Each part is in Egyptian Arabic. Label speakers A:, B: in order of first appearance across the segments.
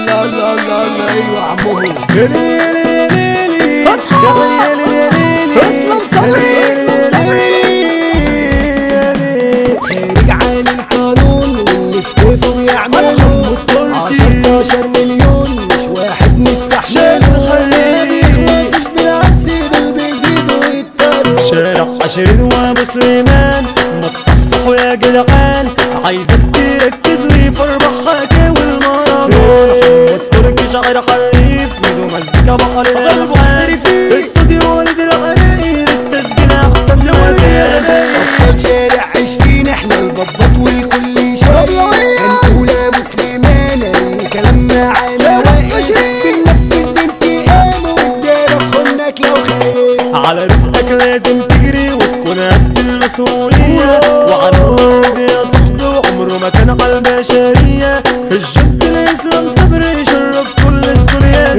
A: الله الله الله الله ايوه عمو
B: يا ليلي يا ليلي
A: اصحى.
B: يا ليلي يا ليلي
A: اسلم صبري،
B: يا ليلي
A: اسلم صبري.
B: يا ليلي
A: خارج عن القانون واللي في كيفه بيعمله عشرتاشر مليون مش واحد مستحمله ما بيخلصش بالعكس دول بيزيدوا يتطروا
B: شارع عشرين وابو سليمان ما تصحصحوا يا جدعان عايزك تركز لي في اربع حكاوي المهرجان محمد تركي شاعر حريف ميدو مزيكا بحر الالحان استوديو ولد العراير التسجيل احسن ما زيادة
A: أبطال شارع عشرين احنا البطبط والكل شايف هنقول ابو سليمان اي كلام معانا واقف بننفذ بانتقام والدايرة بخنك لو خايف
B: على رزقك لازم تجري وتكون قد المسؤولية وعلى الأرض يا صاحبي وعمره ما كان على البشرية الجد الإسلام صبر يشرف كل الدنيا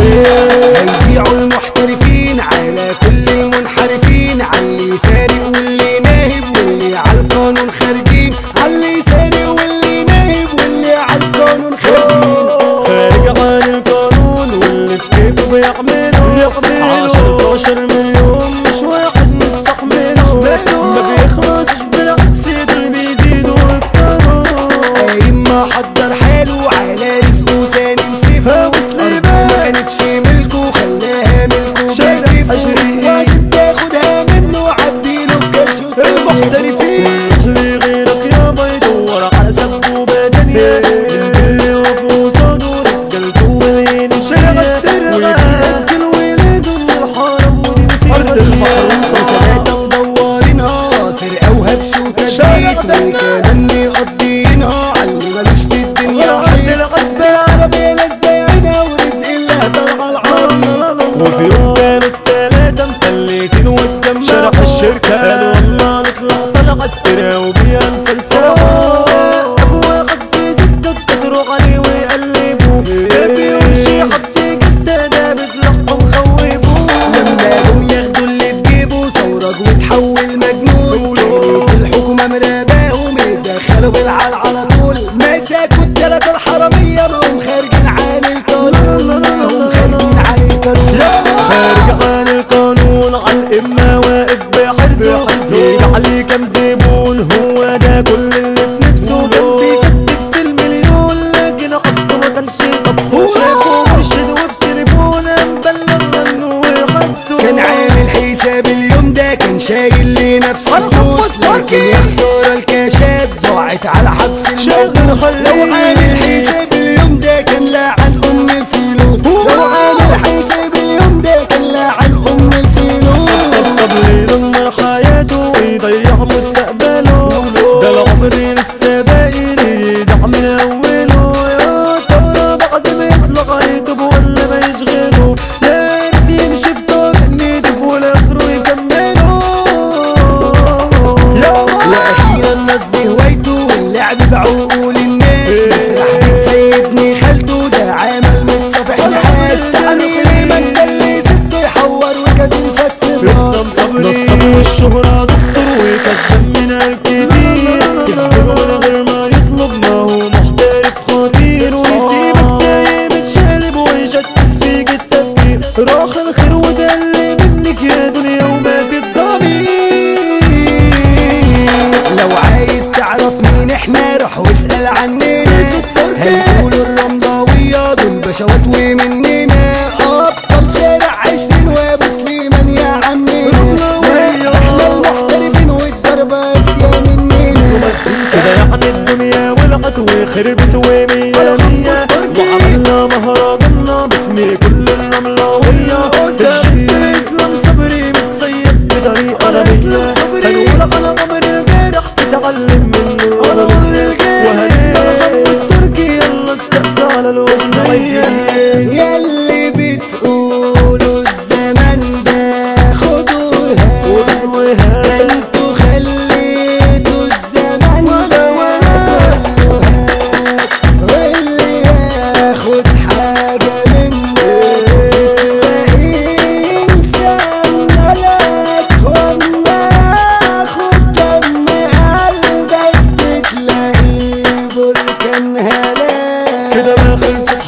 A: هيذيعوا المحترفين على كل المنحرفين علي سارق واللي ناهب واللي على القانون خارجين علي سارق واللي ناهب واللي على القانون خارجين
B: خارج عن القانون واللي في كيفه بيعمله عشرة عشر مليون مش واحد مستحمله ما بيخلصش بالعكس دول بيزيدوا يكتروا
A: قايم ما حضر حاله على رزقه ثاني مسيفه وسليمان ما كانتش ملكه خلاها ملكه
B: شارع
A: بكيفه
B: عشرين.
A: وعشان تاخدها منه عديله بكرشه
B: المحترفين اللي غيرك يابا يدور على سبه بدنيا اللي وقفوا قصاده رجالته مليين شارع ويتأكل ويلده من الحرم ودي
A: أرض المحروسة تلاتة مدورينها سرقة وهبش وتشبيك وكمان مقضيينها عاللي ملوش في الدنيا
B: وعند
A: حيل
B: الغصب
A: العربية ناس بايعينها ورزق الله طالعة العربية
B: وفي يوم كانوا التلاتة مفلسين والجماعة شرح الشركة قالوا والله نطلع طلعت سرقة وبيها نفلسوها وقفوا واحد في سكة اتكتروا عليه ويقلبوه ما فيهمش حد جدة ده بسلاحهم خوفوه
A: لما جم ياخدوا اللي في جيبه ثورج وتحول مجنون كانت الحكومة مراباهم يتدخلوا بالعال على طول مسكوا التلاتة الحرامية هم خارجين عن القانون هم خارجين عن القانون
B: خارج عن القانون على الإمة واقف بحرصه زيد عليه كام زبون هو ده كل اللي في نفسه كان بيسدد في المليون لكن قصده ما كانش صبه شافه مرشد وبتليفون مبلغ عنه وحبسه
A: كان عامل حساب اليوم ده كان شايل لنفسه فلوس لكن يا خسارة الكاشات ضاعت على حبس الموضوع لو عامل حساب اليوم ده كان لعن أم الفلوس لو عامل حساب اليوم ده كان لعن أم الفلوس
B: طب ليه يدمر حياته ويضيع مستقبله ده العمر لسه باقي ليه يدعم من اوله يا ترى بعد ما يطلع هيتوب ولا ما يشغله لا يرد يمشي في طريق نضيف والاخره يكمله
A: واخيرا الناس بهوايته واللعب بعقول الناس يسرح بيك زي ابن خالته ده عمل مش صافح نحاس تعالوا كليمان ده اللي سبته يحور وكاد الفاس في الراس
B: نصب الشهرة دكتور وكسبان من الكتير يحبه من غير ما يطلب ما هو محترف خطير ويسيبك تايه متشالب ويشتت فيك التفكير راح الخير وده اللي منك يا دنيا وما في الضمير
A: لو عايز تعرف مين احنا روح واسأل عننا هيقولوا الرمضاوية دول بشوات ومننا أبطال شارع عشرين وابو سليمان يا عمنا لا، احنا المحترفين والضربة اسيا مننا
B: كده يعني الدنيا ولعت وخربت ومية مية وعملنا مهرجاننا باسم كل الرملاوية الجد الإسلام صبري متصيف بطريقة غبية هنقول على عمر الجارح تتعلم منه وهنسمع محمد تركي يلا السقف على الوسطية
A: ياللي بتقولوا الزمن ده خدوا هات ده انتوا خليتوا الزمن ده كله هات واللي ياخد حاجة منه تلاقيه إنسان ملاك وما خد دم قلبك بتلاقيه بركان هلاك
B: كده ما خلصت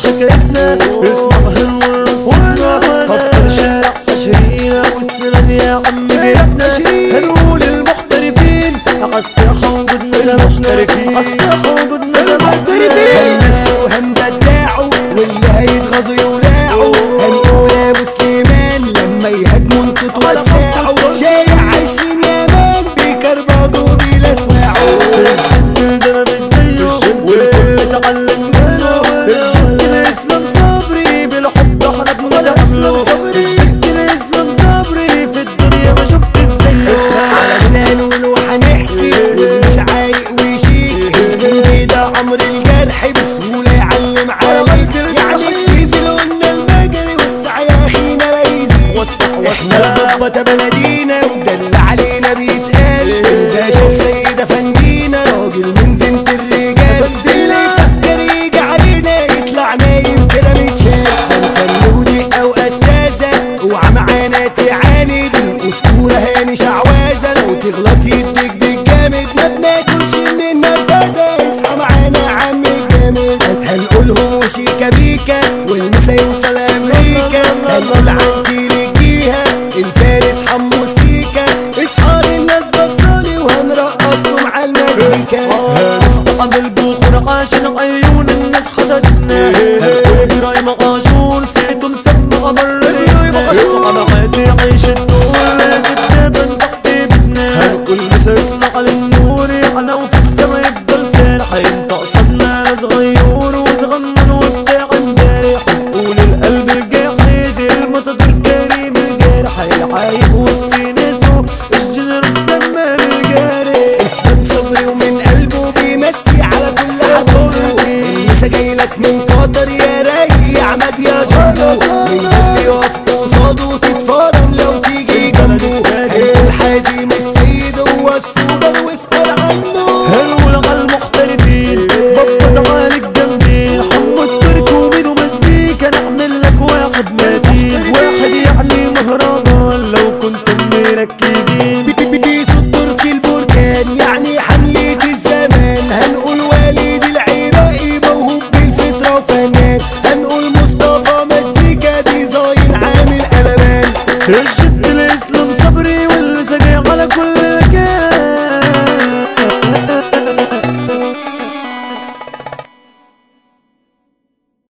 B: حكايتنا اسمعها ونرصنا خط شارع عشرين والسنان يا عم بيتنا هنقول المحترفين عالساحة وجودنا زمان محترفين عالساحة وجودنا زمان محترفين
A: هنمسوا هندلعوا واللي هيتغاظوا يولعوا هنقول يا ابو سليمان لما يهاجموا انتوا توسعوا شارع عشرين يامان بيكربجوا بيلسعوا
B: الجن ده ما بيزيه والكل اتعلم منه الجن اسلام صبري بالحب احنا بندعم له الجن اسلام صبري في الدنيا ما شفت زيه
A: على جنان وهنحكي والناس عايق ويشيك الجندي ده عمر الجرح بسهولة يعلم عليك يعني الديزل قلنا المجري وسع يا اخينا لا يزيد احنا الضبة بلدينا وده اللي علينا بيتقال الباشا السيدة فندينا راجل من زنت الرجال اللي يفكر يجي علينا يطلع نايم كده متشال فنفن ودقة واستاذة اوعى معانا تعاند الاسطورة هاني شعوذة لو تغلط يديك بالجامد ما بناكلش من النفاذة اصحى معانا يا عم الجامد هنقولهم وشيكا بيكا والمسا يوصل امريكا هنقول عندي لجيها الفارس حمو سيكا اصحى للناس بصالي وهنرقصكم على المزيكا
B: هنستقبل بخور عشان عيون الناس حسدتنا هنقول ابراهيم عاشور سيرته مسمى مرتنا انا حياتي عيش الدور كتابا تحت بيتنا هنقول مسكنا على النور احنا وفي السما يفضل سارح انت قصدنا صغير وصغنن وبتاع امبارح هنقول القلب الجاحد المتدر كريم الجارح العايق وسط ناسه الجنرال دمار الجارح
A: اسلام صبري ومن قلبه بيمسي على كل حضوره لسه جايلك من قطر يا راي يا عماد يا جارو من اللي يقف قصاده تتفرم لو تيجي جنبه هنقول حازم السيد هو السوبر واسأل عنه
B: هنقول على المحترفين بطل على الجنبين حمو الترك وميدو مزيكا نعمل لك واحد متين واحد يعني مهرجان لو كنتم مركزين
A: بيصدر في البركان يعني حملة الزمان هنقول والد العراقي موهوب بالفطرة وفنان هنقول مصطفى مزيكا ديزاين عامل قلبان
B: الج